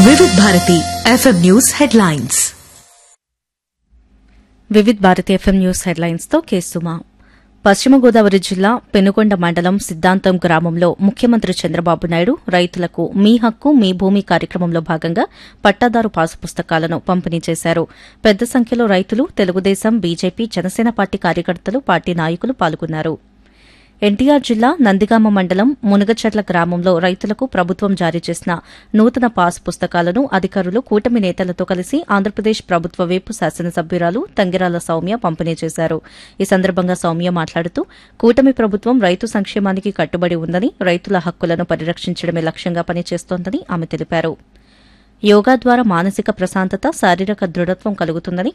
Vividh Bharati FM news headlines Vividh Bharati FM news headlines తో కేసుమా పశ్చిమ గోదావరి జిల్లా పెనుకొండ మండలం సిద్దాంతం గ్రామంలో ముఖ్యమంత్రి చంద్రబాబు నాయుడు రైతులకు మీ హక్కు మీ భూమి కార్యక్రమంలో భాగంగా పట్టాదారు పాసు పుస్తకాలను పంపిణీ చేశారు పెద్ద సంఖ్యలో రైతులు తెలుగుదేశం బీజేపీ జనసేన పార్టీ కార్యకర్తలు పార్టీ నాయకులు పాల్గొన్నారు ఎన్టీఆర్ జిల్లా నందిగామ మండలం మునగచెర్ల గ్రామంలో రైతులకు ప్రభుత్వం జారీ చేసిన నూతన పాస్ పుస్తకాలను అధికారులు కూటమి నేతలతో కలిసి ఆంధ్రప్రదేశ్ ప్రభుత్వ వేపు శాసనసభ్యురాలు తంగిరాల సౌమ్య పంపిణీ చేశారు ఈ సందర్భంగా సౌమ్య మాట్లాడుతూ కూటమి ప్రభుత్వం రైతు సంక్షేమానికి కట్టుబడి ఉందని రైతుల హక్కులను పరిరక్షించడమే లక్ష్యంగా పనిచేస్తోందని ఆమె తెలిపారు యోగా ద్వారా మానసిక ప్రశాంతత శారీరక దృఢత్వం కలుగుతుందని